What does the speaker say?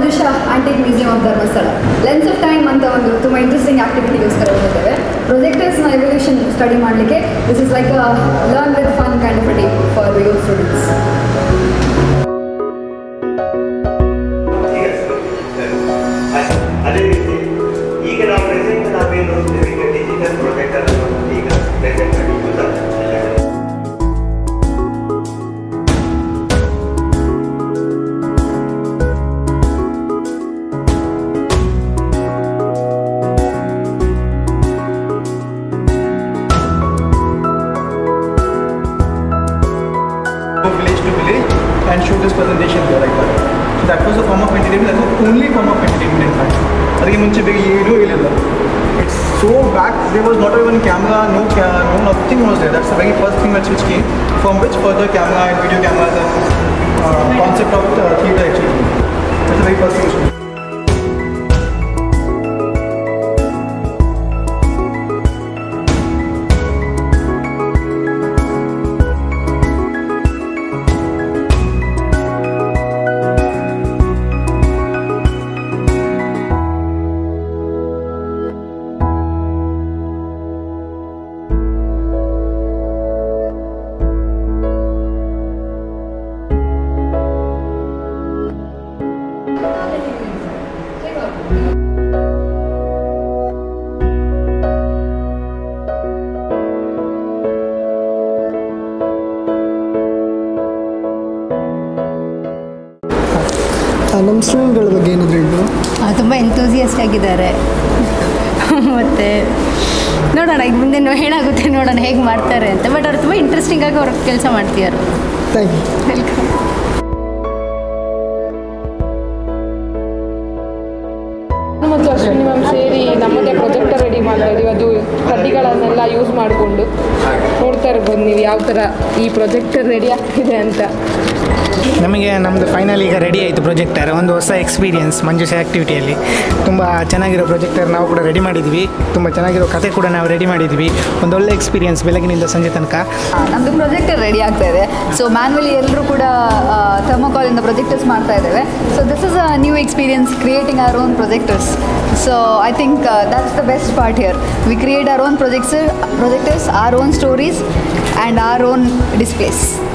Manjusha antique museum of Dharmasthala lens of time ಅಂತ ಒಂದು ತುಂಬ ಇಂಟ್ರೆಸ್ಟಿಂಗ್ ಆಕ್ಟಿವಿಟಿಗೋಸ್ಕರ ಹೋಗಿದ್ದೇವೆ ಪ್ರೊಜೆಕ್ಟರ್ಸ್ನ ಎವಲ್ಯೂಷನ್ ಸ್ಟಡಿ ಮಾಡಲಿಕ್ಕೆ this is like learn with fun kind of day for your students ಈಗ ಸರಿ. ಅ- ಅದೇ ರೀತಿ ಈಗ ನಾವು ಪ್ರೆಸೆಂಟ್ ನಾವೇನು ನೋಡ್ತೇವೆ ಈಗ ಡಿಜಿಟಲ್ ಪ್ರೊಜೆಕ್ಟರ್ ಈಗ ಪ್ರೆಸೆಂಟ್ ಆಗಿ ಯೂಸ್ ಆಗ್ತದೆ go village to village and show this presentation here like that. So that was a form of entertainment, that was the only form of entertainment in fact. ಅದಕ್ಕೆ ಮುಂಚೆ ಬೇಗ ಏನೂ ಇರಲಿಲ್ಲ it's so back they was not even camera no ಕ್ಯಾ no nothing was there that's the very first thing which came from which further camera and video cameras and concept of theatre actually that's the very first thing ನಮ್ಮ ಸ್ಟೂಡೆಂಟ್ಗಳ ಬಗ್ಗೆ ಏನಾದರೂ ಹೇಳು ತುಂಬ ಎಂತೂಸಿಯಸ್ಟ್ ಆಗಿದ್ದಾರೆ ಮತ್ತು ನೋಡೋಣ ಈಗ ಮುಂದೆ ನೋ- ಏನಾಗುತ್ತೆ ನೋಡೋಣ ಹೇಗೆ ಮಾಡ್ತಾರೆ ಅಂತ ಬಟ್ ಅವ್ರು ತುಂಬ ಇಂಟ್ರೆಸ್ಟಿಂಗ್ ಆಗಿ ಅವ್ರ ಕೆಲಸ ಮಾಡ್ತಿದ್ದಾರೆ ಥ್ಯಾಂಕ್ ಯು ವೆಲ್ಕಮ್ ನಾನು ಮತ್ತು ಅಶ್ವಿನಿ ಮ್ಯಾಮ್ ಸೇರಿ ನಮ್ಮದೇ ಪ್ರೊಜೆಕ್ಟರ್ ರೆಡಿ ಮಾಡ್ತಾ ಇದೀವಿ ಅದು ಕಡ್ಡಿಗಳನ್ನೆಲ್ಲ ಯೂಸ್ ಮಾಡಿಕೊಂಡು ನೋಡ್ತಾ ಇರ್ಬೋದು ನೀವು ಯಾವ ಥರ ಈ ಪ್ರೊಜೆಕ್ಟರ್ ರೆಡಿ ಆಗ್ತಿದೆ ಅಂತ ನಮಗೆ ನಮ್ಮದು ಫೈನಲ್ ಈಗ ರೆಡಿ ಆಯಿತು ಪ್ರೊಜೆಕ್ಟರ್ ಒಂದು ಹೊಸ ಎಕ್ಸ್ಪೀರಿಯನ್ಸ್ ಮಂಜುಷ ಆ್ಯಕ್ಟಿವಿಟಿಯಲ್ಲಿ ತುಂಬ ಚೆನ್ನಾಗಿರೋ ಪ್ರೊಜೆಕ್ಟರ್ ನಾವು ಕೂಡ ರೆಡಿ ಮಾಡಿದ್ವಿ ತುಂಬ ಚೆನ್ನಾಗಿರೋ ಕತೆ ಕೂಡ ನಾವು ರೆಡಿ ಮಾಡಿದ್ವಿ ಒಂದು ಒಳ್ಳೆ ಎಕ್ಸ್ಪೀರಿಯನ್ಸ್ ಬೆಳಗಿನಿಂದ ಸಂಜೆ ತನಕ ನಮ್ಮದು ಪ್ರೊಜೆಕ್ಟರ್ ರೆಡಿ ಆಗ್ತಾ ಇದೆ ಸೊ ಮ್ಯಾನ್ವಲಿ ಎಲ್ಲರೂ ಕೂಡ ಥರ್ಮೋಕಾಲಿಂದ ಪ್ರೊಜೆಕ್ಟರ್ಸ್ ಮಾಡ್ತಾ ಇದ್ದೇವೆ so this is a new experience creating our own projectors so I think that's the best part here we create our own projects projectors our own stories and our own displays